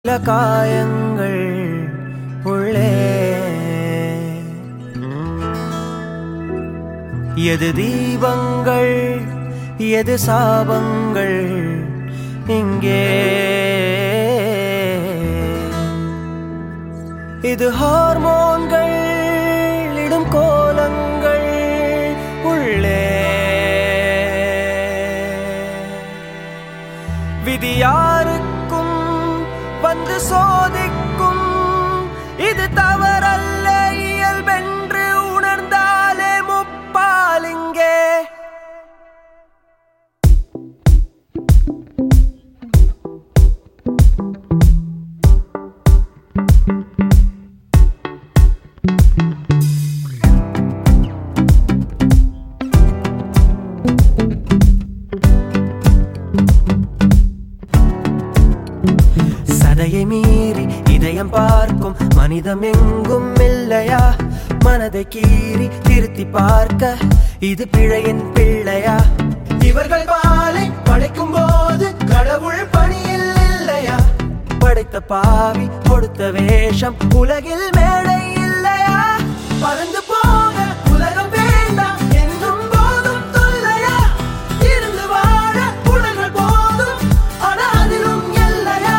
சில காயங்கள் உள்ளே எது தீபங்கள் எது சாபங்கள் இங்கே இது ஹார்மோன்கள் இடும் கோலங்கள் உள்ளே விதி யாருக்கும் வந்து சோதிக்கும் இது தவறல்ல இயல்பென்று உணர்ந்தாலே முப்பாலிங்கே சதையை மீறி இதயம் பார்க்கும் மனிதம் எங்கும் இல்லையா மனதை கீறி திருத்தி பார்க்க இது பிழையின் பிள்ளையா இவர்கள் பாலை படைக்கும் போது கடவுள் பணியில் இல்லையா படைத்த பாவி கொடுத்த வேஷம் உலகில் மேடை இல்லையா பறந்து போக உலகம் வேண்டாம் என்றும் போதும் தொல்லையா இருந்து வாழ உலகள் போதும் ஆனா அதிலும் எல்லையா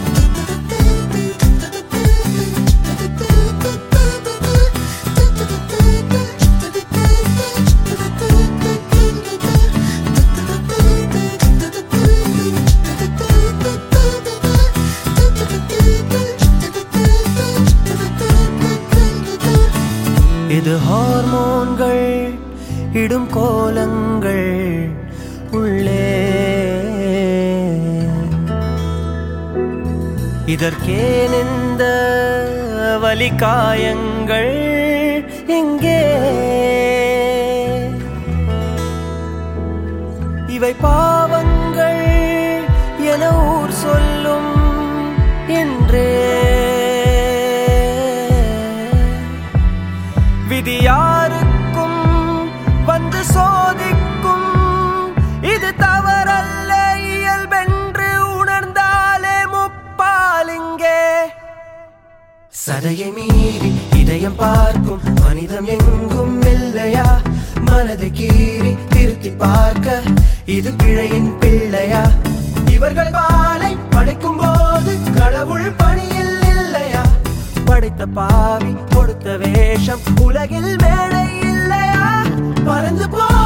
இது ஹார்மோன்கள் இடும் கோலங்கள் உள்ளே இதற்கேன் இந்த வலி காயங்கள் எங்கே இவை பாவங்கள் என ஊர் சொல்லும் என்றே விதி யாருக்கும் வந்து சோதிக்கும் இது தவறல்ல இயல்பென்று உணர்ந்தாலே முப்பாலிங்கே சதையை மீறி இதயம் பார்க்கும் மனிதம் எங்கும் இல்லையா மனதை கீறி திருத்தி பார்க்க இது பிழையின் பிள்ளையா இவர்கள் பாலை படைக்கும் போது கடவுள் பணியில் இல்லையா படைத்த பாவி கொடுத்த வேஷம் உலகில் மேடை இல்லையா பறந்து போ